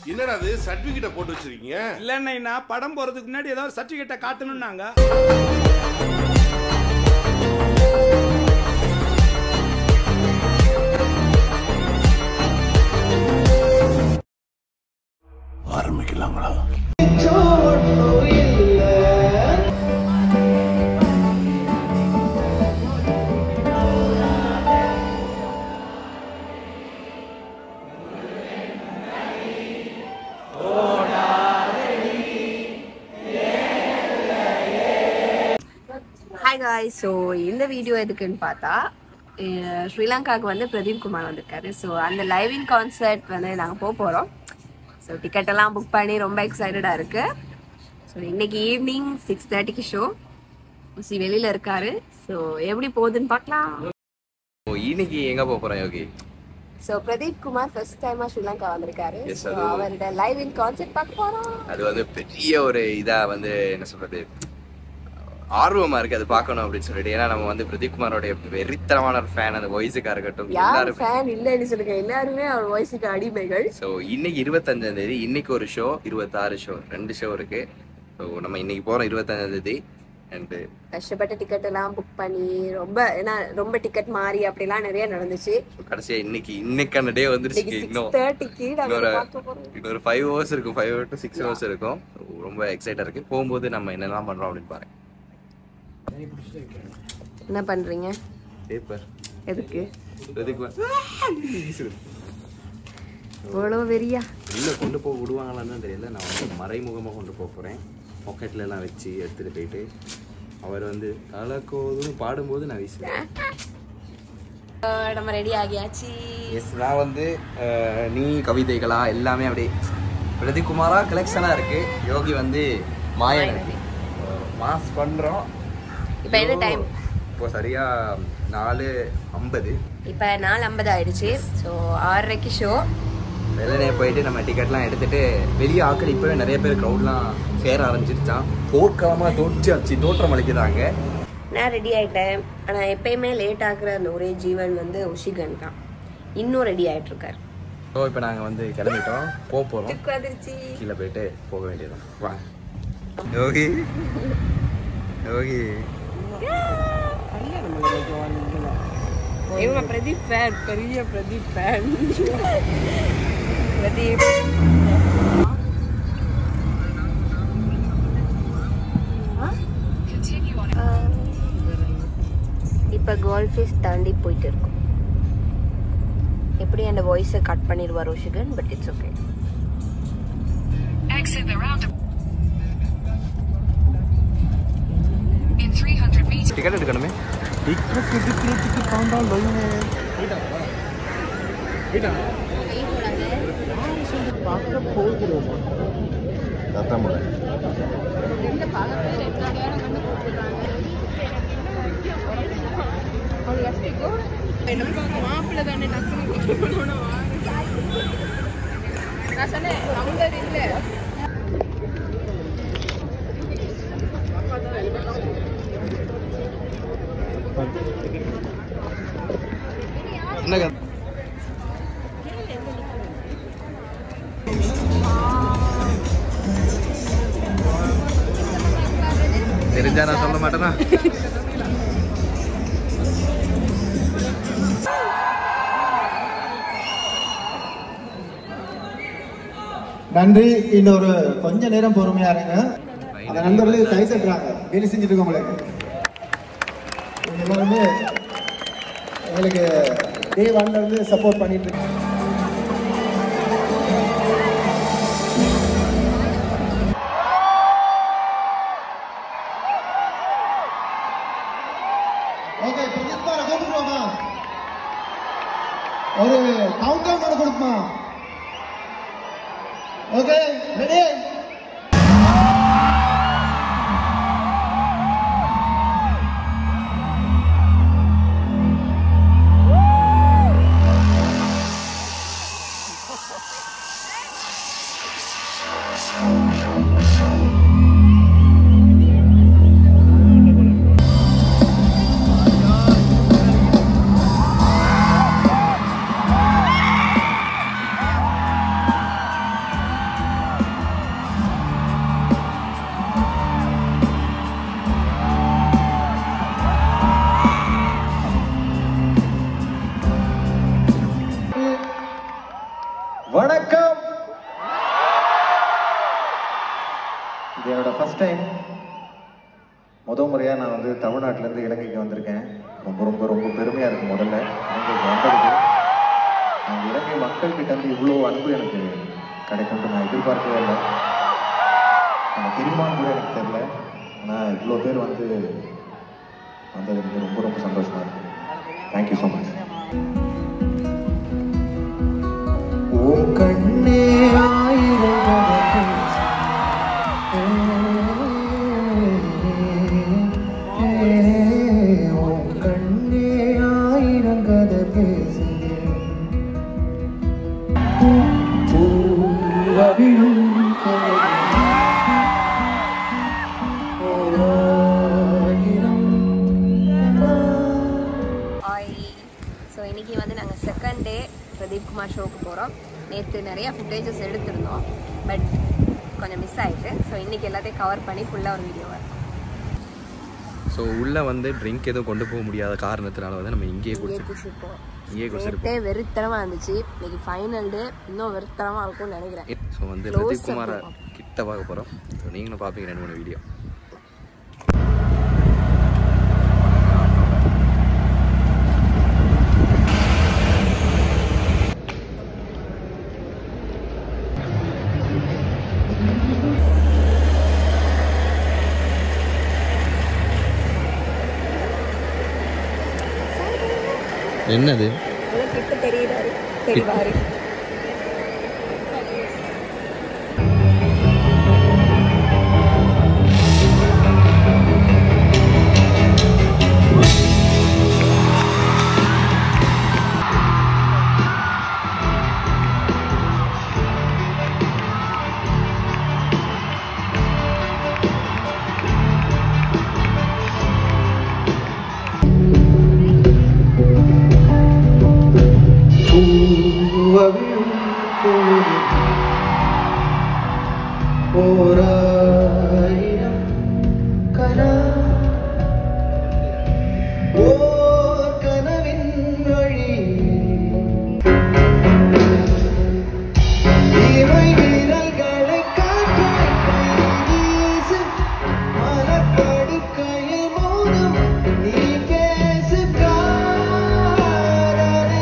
என்னடா அது சர்டிபிகேட்ட போட்டு வச்சிருக்கீங்க இல்லைன்னா படம் போறதுக்கு முன்னாடி ஏதாவது சர்டிபிகேட்டை காட்டணும்னாங்க ஆரம்பிக்கலாங்களா ஹாய் காய் ஸோ இந்த வீடியோ எதுக்குன்னு பார்த்தா அஹ் ஸ்ரீலங்காவுக்கு வந்து பிரதீப் குமார் வந்திருக்காரு ஸோ அந்த லைவ் இன் கான்சர்ட் வந்து நாங்கள் போக போகிறோம் ஸோ டிக்கெட் எல்லாம் புக் பண்ணி ரொம்ப எக்ஸைட்டடாக இருக்கு ஸோ இன்னைக்கு ஈவினிங் சிக்ஸ் தேர்ட்டிக்கு ஷோ சி வெளியில் இருக்காரு ஸோ எப்படி போகுதுன்னு பார்க்கலாம் ஓ இன்னைக்கு எங்க போக போறோம் யோகி ஸோ பிரதீப் குமார் ஃபர்ஸ்ட் டைமாக ஸ்ரீலங்கா வந்திருக்காரு Yes, ஸோ அது- அவரோட லைவ் இன் கான்சர்ட் பார்க்க போகிறோம் அது வந்து பெரிய ஒரு இதா வந்து என்ன சொல்றது ஆர்வமா இருக்கு அது பார்க்கணும் அப்படின்னு சொல்லிட்டு ஏன்னா நம்ம வந்து பிரதீப் குமாரோட வெறித்தனமான ஒரு ஃபேன் அந்த வாய்ஸுக்கா இருக்கட்டும் யார் எல்லாரும் ஃபேன் இல்லைன்னு சொல்லுங்க எல்லாருமே அவர் வாய்ஸுக்கு அடிமைகள் ஸோ இன்னைக்கு இருபத்தஞ்சாம் தேதி இன்னைக்கு ஒரு ஷோ இருபத்தாறு ஷோ ரெண்டு ஷோ இருக்கு ஸோ நம்ம இன்னைக்கு போறோம் இருபத்தஞ்சாம் தேதி அண்டு கஷ்டப்பட்ட டிக்கெட் எல்லாம் புக் பண்ணி ரொம்ப ஏன்னா ரொம்ப டிக்கெட் மாறி அப்படிலாம் நிறைய நடந்துச்சு கடைசியா இன்னைக்கு இன்னைக்கான டே வந்துருச்சு இன்னைக்கு சிக்ஸ் இன்னும் தேர்ட்டிக்கு நாங்க இன்னொரு பார்க்க போறோம் இன்னொரு ஃபைவ் ஹவர்ஸ் இருக்கும் ஃபைவ் டு சிக்ஸ் ஹவர்ஸ் இருக்கும் ரொம்ப எக்ஸைட்டா இருக்கு போகும்போது நம்ம என்னெல்லாம் பண்றோம் அப்படின்னு பாருங்க என்ன பண்றீங்க பேப்பர் எதுக்கு பிரதீப் இவ்வளோ வெறியா உள்ள கொண்டு போக விடுவாங்களான்னு தான் தெரியல நான் வந்து மறைமுகமாக கொண்டு போக போகிறேன் பாக்கெட்ல எல்லாம் வச்சு எடுத்துட்டு போயிட்டு அவர் வந்து கலக்கோதுன்னு பாடும்போது நான் வீசுவேன் அஹ் நம்ம ரெடி ஆகியாச்சு எஸ் நான் வந்து அஹ், நீ கவிதைகளா எல்லாமே அப்படியே பிரதீப் குமாரா கலெக்ஷனாக இருக்கு யோகி வந்து மாயன் மாஸ் பண்ணுறோம் இப்போ என்ன டைம் இப்போ சரியா நாலு ஐம்பது இப்போ நாலு ஐம்பது ஆயிடுச்சு ஸோ ஆறரைக்கு ஷோ வெள்ளனே போயிட்டு நம்ம டிக்கெட்லாம் எடுத்துட்டு வெளியே ஆட்கள் இப்போவே நிறைய பேர் க்ரௌட்லாம் சேர ஆரம்பிச்சிருச்சான் போர்க்காலமாக தோற்றி அச்சு தோற்றம் அளிக்கிறாங்க நான் ரெடி ஆயிட்டேன் ஆனால் எப்பயுமே லேட் ஆகுற அந்த ஒரே ஜீவன் வந்து உஷிகன் தான் இன்னும் ரெடி ஆயிட்டு இருக்காரு ஸோ இப்போ நாங்கள் வந்து கிளம்பிட்டோம் போக போகிறோம் வந்துருச்சு கீழே போயிட்டு போக வேண்டியதான் வாங்க யோகி யோகி இவங்க பிரதீப் ஃபேன் பெரிய பிரதீப் ஃபேன் பிரதீப் இப்போ கோல்ஃபிஷ் தாண்டி போயிட்டு இருக்கோம் எப்படி அந்த வாய்ஸை கட் பண்ணிடுவார் ரோஷிகன் but it's okay Exit the roundabout. In 300 meters. Ticket எடுக்கணுமே டிக்கெட் எடுக்கிறதுக்கு தாண்டா லைனு என்ன கதை? தெரிஞ்சா நான் சொல்ல மாட்டேனா நன்றி இன்னொரு கொஞ்ச நேரம் பொறுமையா இருங்க அந்த நண்பர்கள் கை தட்டுறாங்க வேலை செஞ்சுட்டு இருக்கோம் உங்களுக்கு இவங்க எல்லாருமே எங்களுக்கு டே ஒன்ல இருந்து சப்போர்ட் பண்ணிட்டு இருக்காங்க ஓகே பிரதீப் பார கூப்பிடுவோமா ஒரு கவுண்ட் டவுன் ஒன்று கொடுக்குமா ஓகே ரெடி இது என்னோட ஃபஸ்ட் டைம் முத முறையாக நான் வந்து தமிழ்நாட்டிலேருந்து இலங்கைக்கு வந்திருக்கேன் ரொம்ப ரொம்ப ரொம்ப பெருமையாக இருக்குது முதல்ல இலங்கைக்கு வந்ததுக்கு அந்த இலங்கை மக்கள்கிட்ட இருந்து இவ்வளோ அன்பு எனக்கு கிடைக்கும்னு நான் எதிர்பார்க்கவே இல்லை நம்ம தெரியுமான்னு கூட எனக்கு தெரியல ஆனால் இவ்வளோ பேர் வந்து வந்தது வந்து ரொம்ப ரொம்ப சந்தோஷமாக இருக்குது தேங்க்யூ ஸோ மச் ஓம் கண்ணே ஓம் கண்ணே ஆயிரங்கத பேசுகிறேன் பூவவிழும் ஆய் ஸோ இன்னைக்கு வந்து நாங்கள் செகண்ட் டே பிரதீப் குமார் ஷோக்கு போகிறோம் நேற்று நிறைய ஃபுட்டேஜஸ் எடுத்திருந்தோம் பட் கொஞ்சம் மிஸ் ஆயிட்டு ஸோ இன்னைக்கு எல்லாத்தையும் கவர் பண்ணி ஃபுல்லாக ஒரு வீடியோ வரும் ஸோ உள்ளே வந்து ட்ரிங்க் எதுவும் கொண்டு போக முடியாத காரணத்தினால வந்து நம்ம இங்கேயே இங்கே குடிச்சு குடிச்சிருப்போம் இங்கேயே குடிச்சிருப்போம் நேற்றே வெறித்தனமாக இருந்துச்சு இன்னைக்கு ஃபைனல் டே இன்னும் வெறித்தனமாக இருக்கும்னு நினைக்கிறேன் ஸோ வந்து Close பிரதீப் குமாரை up கிட்ட பார்க்க போகிறோம் ஸோ நீங்களும் பார்ப்பீங்க ரெண்டு மூணு வீடியோ என்னது அவ்வளோ கிட்ட தெரியுறாரு தெரிவாரு பூவவிழும் பொழுது ஓராயிரம் கனா ஓர் கனவின் வழி இமை விரல்களை காற்றாய் கைவீசு மலப்படுக்கையில் மௌனம் நீ பேசு காதலே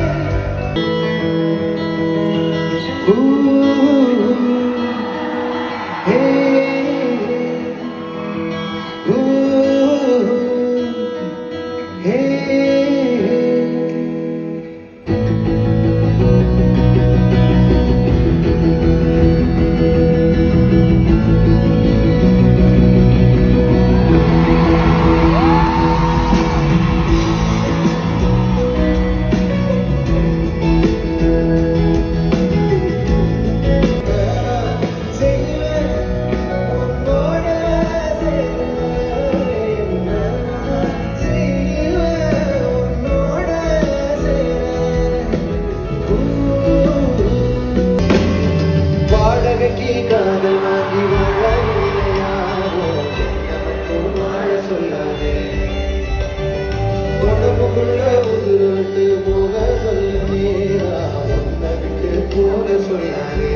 வாடகைக்கு காதல் வாங்கி வாழவில்லையாரோ நமக்கு வாழ சொல்லாதே உடம்புக்குள்ள உதிரோட்டு போக சொல்லுவேரா உன்னை விட்டு போக சொல்லாதே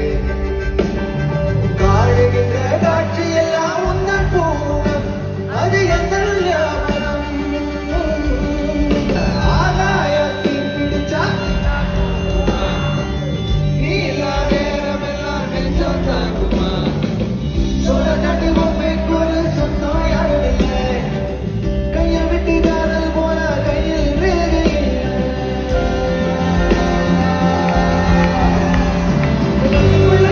காடுகின்ற காட்சி எல்லாம் உந்தன் பூனம் அது எந்த ஞாபகம் ஆகாயத்தில் பிடிச்சா நீ இல்லா நேரமெல்லாம் நெஞ்சம் தாங்குமா சொல்ல கட்டு பொம்மைக்கு ஒரு சொந்தம் யாரும் இல்லை கையை விட்டு காதல் போனா கையில் வேறு இல்லை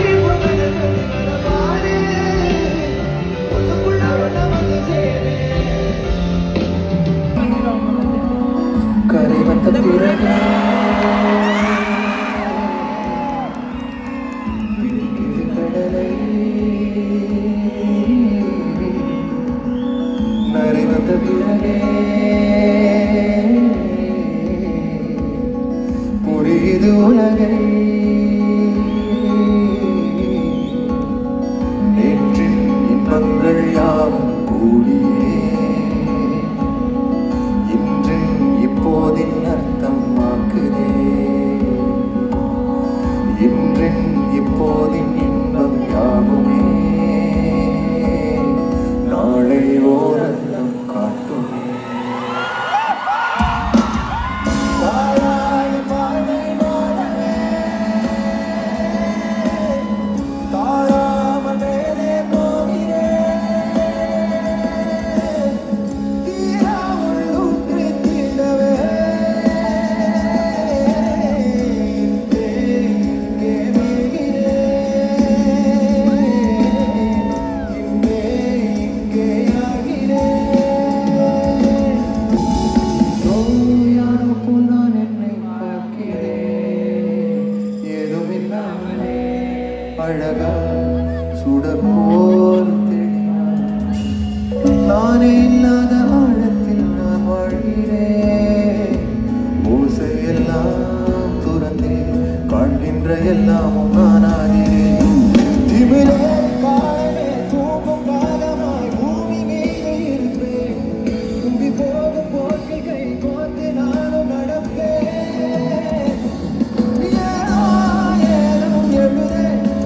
அழகா சுடர் போல் தெளிவாய் நானே இல்லாத ஆழத்தில் நான் வாழ்கிறேன் ஓசையெல்லாம் துறந்தே காண்கின்ற எல்லாமும் நானாகிறேன் திமிரே காலமே தூங்கும் பாகமாய் பூமி மீது இருப்பேன் தும்பி போகும் போக்கில் கை கோர்த்து நானும் நடப்பேன் ஏனோ ஏனும் எழுதே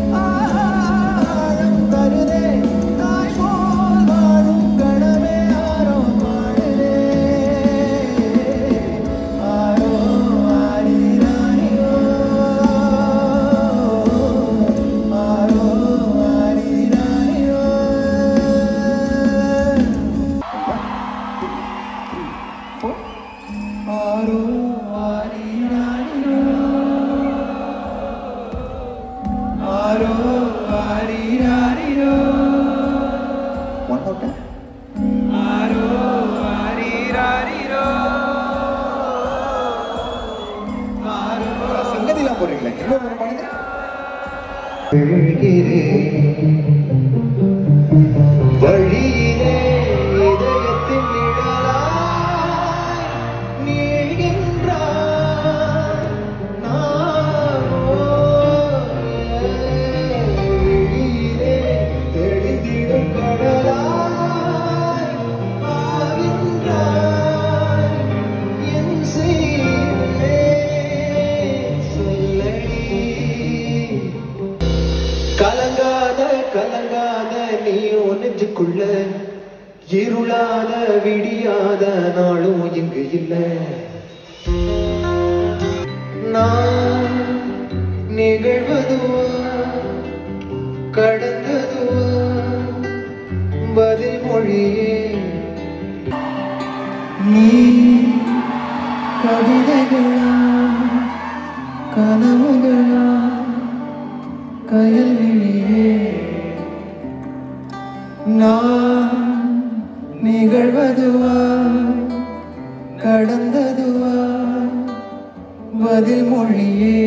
ஆழம் தருதே தாய் போல் வாழும் கணமே ஆரோ வாழுதே ஆரோ ஆரிராணியோ ஆரோ ஆரிராணியோ ஆரோ ஆரிராணியோ ஆரோ ஆரிராணியோ ஒன் மோர் டைம் சங்கதிலாம் போடுறீங்களா இன்னும் ஒரு பாடுங்க வழியிலே இதயத்தின் நிழலாய் நீள்கின்றாய் நானோ விழியிலே தெளிந்திடும் கடலாய் ஆகின்றாய் என் செய்தியே சொல்லடி கலங்காத கலங்காத நீ நெஞ்சுக்குள்ள இருளாத விடியாத நாளும் இங்கு இல்ல நான் நிகழ்வதுவா கடந்ததுவா பதில் மொழியே நீ கவிதைகளா கனவுகளா கயல்விழியே நான் நிகழ்வதுவா கடந்ததுவா பதில் மொழியே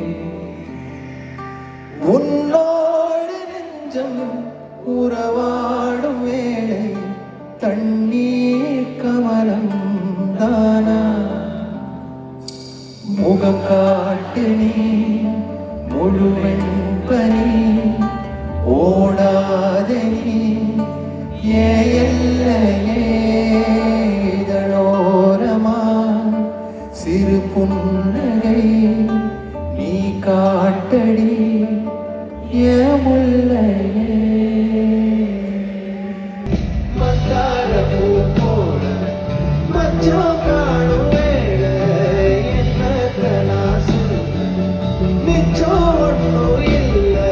உன்னோடு நெஞ்சம் உறவாடும் வேளை தண்ணீர் கமலம் தானா முகம் காட்டு நீ முழுவன் பனி ஓடாத நீ ஏ எல்லையே இதழோரமா சிறு புன்னகை நீ காட்டடி ஏ முல்லையே மந்தார பூ போல மச்சம் காணும் வேளை என்னத்த நான் சொல்ல மிச்சம் ஒண்ணும் இல்லை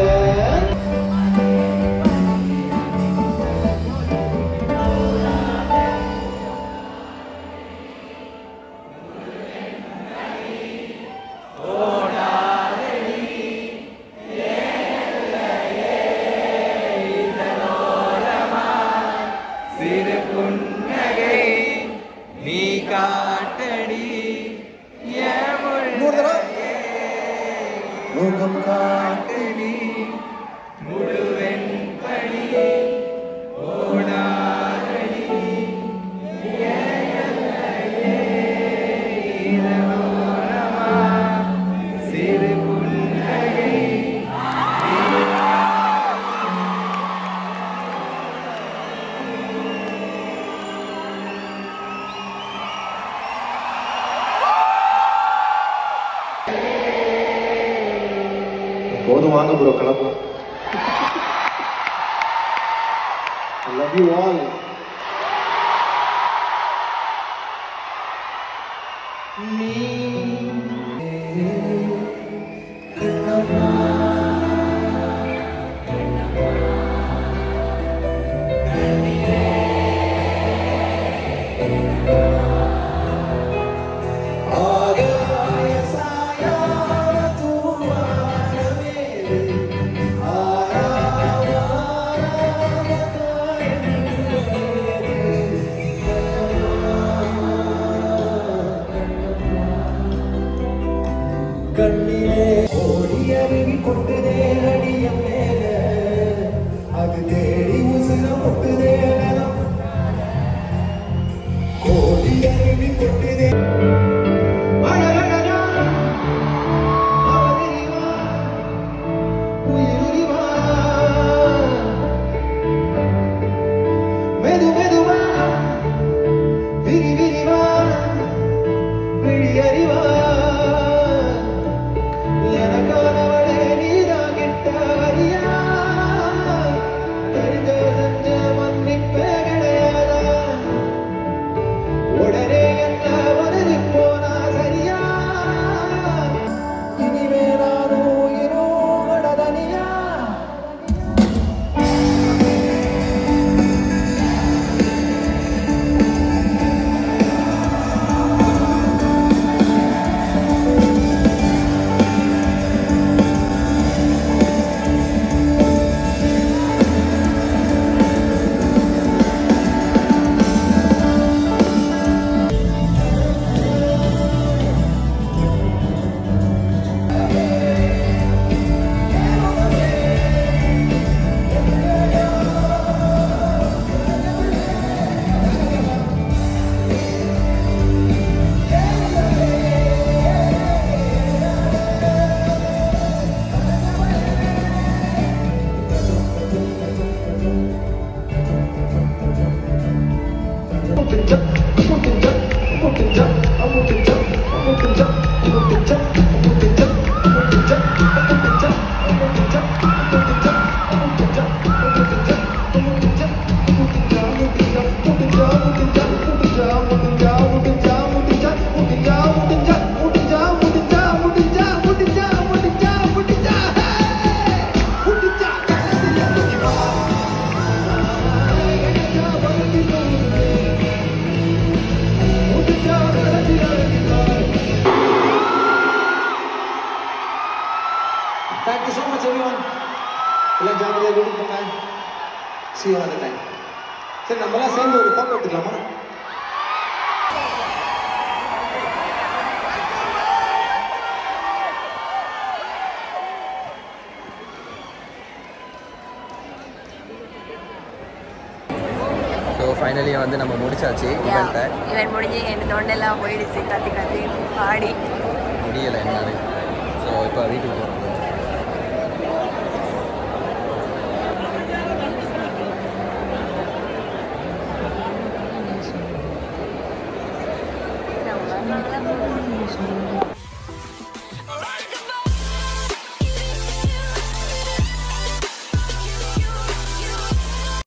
நீ காட்டடி இன்னொரு தடவை. முகம் காட்டடி போதும் வாங்க ப்ரோ கிளம்பலாம் I love you all. ஆகாய சாயாத தூவானமே ஆராவாராவதாய் Thank you so much, everyone. எல்லாம் ஜாலியாக வீட்டுக்கு போங்க சி யூ அந்த டைம் சரி நம்மலாம் சேர்ந்து ஒரு ஃபோட்டோ எடுத்துக்கலாமா ஸோ ஃபைனலி வந்து நம்ம முடிச்சாச்சு இவன்ட்ட இவன் முடிஞ்சு என் தொண்டெல்லாம் போயிடுச்சு கத்தி கத்தி பாடி முடியலை என்னால் ஸோ இப்போ வீட்டுக்கு போகிறோம்